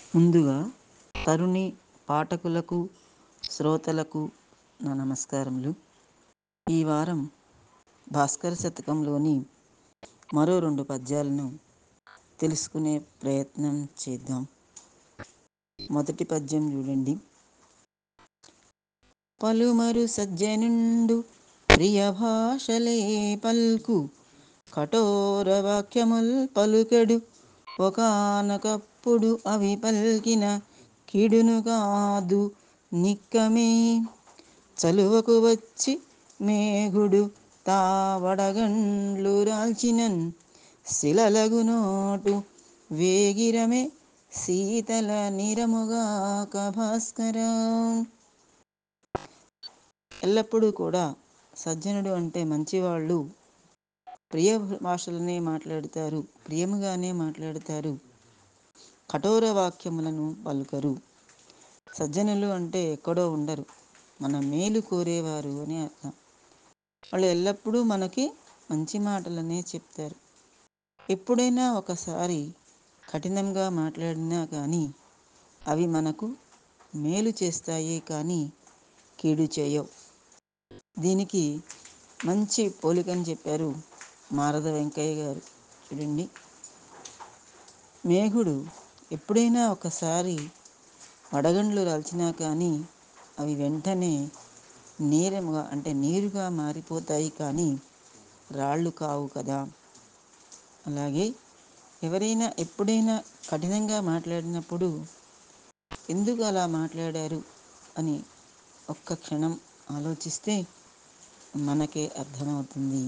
ముందుగా తరుణి పాఠకులకు శ్రోతలకు నా నమస్కారములు ఈ వారం భాస్కర శతకంలోని మరో రెండు పద్యాలను తెలుసుకునే ప్రయత్నం చేద్దాం మొదటి పద్యం చూడండి పలుమరు సజ్జనుండు ప్రియ భాషలే పల్కు కఠోర వాక్యముల్ పలుకెడు ఒకానొకప్పుడు అవి పల్కిన కిడును కాదు నిక్కమే చలువకు వచ్చి మేఘుడు తా వడగండ్లు రాల్చినన్ శిలలగు నోటు వేగిరమే శీతల నిరముగాక భాస్కరా ఎల్లప్పుడూ కూడా సజ్జనుడు అంటే మంచివాళ్ళు ప్రియ భాషలనే మాట్లాడతారు ప్రియముగానే మాట్లాడతారు కఠోర వాక్యములను పలుకరు సజ్జనులు అంటే ఎక్కడో ఉండరు మన మేలు కోరేవారు అని అర్థం వాళ్ళు ఎల్లప్పుడూ మనకి మంచి మాటలనే చెప్తారు ఎప్పుడైనా ఒకసారి కఠినంగా మాట్లాడినా కానీ అవి మనకు మేలు చేస్తాయి కానీ కీడు చేయవు దీనికి మంచి పోలికని చెప్పారు మారద వెంకయ్య గారు చూడండి మేఘుడు ఎప్పుడైనా ఒకసారి వడగండ్లు రాల్చినా కానీ అవి వెంటనే నీరముగా అంటే నీరుగా మారిపోతాయి కానీ రాళ్ళు కావు కదా అలాగే ఎవరైనా ఎప్పుడైనా కఠినంగా మాట్లాడినప్పుడు ఎందుకు అలా మాట్లాడారు అని ఒక్క క్షణం ఆలోచిస్తే మనకే అర్థమవుతుంది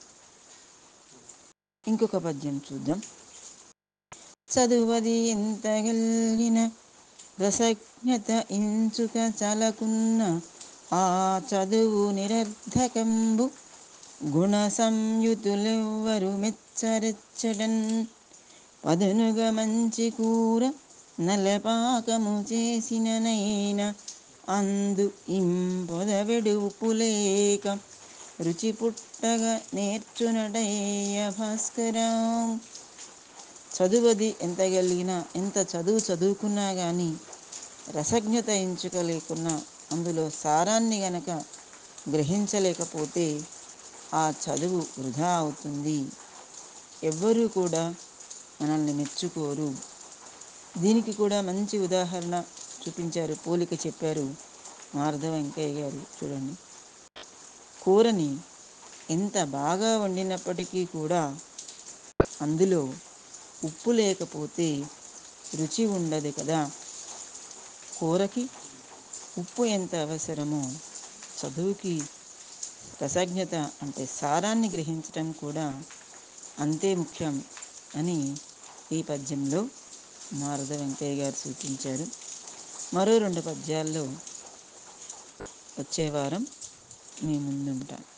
ఇంకొక పద్యం చూద్దాం చదువది ఎంత గలిగిన రసజ్ఞత ఇంచుక చలకున్న ఆ చదువు నిరర్ధకంబు గుణ సంయుతులెవ్వరు మెచ్చరెచ్చటన్ పదునుగా మంచి కూర నలపాకము చేసిననైన అందు ఇంపొదవెడు ఉప్పులేక రుచి పుట్టగా నేర్చునటయ్య భాస్కరా చదువది ఎంత కలిగినా ఎంత చదువు చదువుకున్నా కానీ రసజ్ఞత ఎంచుక లేకున్నా అందులో సారాన్ని గనక గ్రహించలేకపోతే ఆ చదువు వృధా అవుతుంది ఎవ్వరూ కూడా మనల్ని మెచ్చుకోరు దీనికి కూడా మంచి ఉదాహరణ చూపించారు పోలిక చెప్పారు మాధవ వెంకయ్య గారు చూడండి కూరని ఎంత బాగా వండినప్పటికీ కూడా అందులో ఉప్పు లేకపోతే రుచి ఉండదు కదా కూరకి ఉప్పు ఎంత అవసరమో చదువుకి రసజ్ఞత అంటే సారాన్ని గ్రహించటం కూడా అంతే ముఖ్యం అని ఈ పద్యంలో మారద వెంకయ్య గారు సూచించారు మరో రెండు పద్యాల్లో వచ్చే వారం మీ ముందుంటాను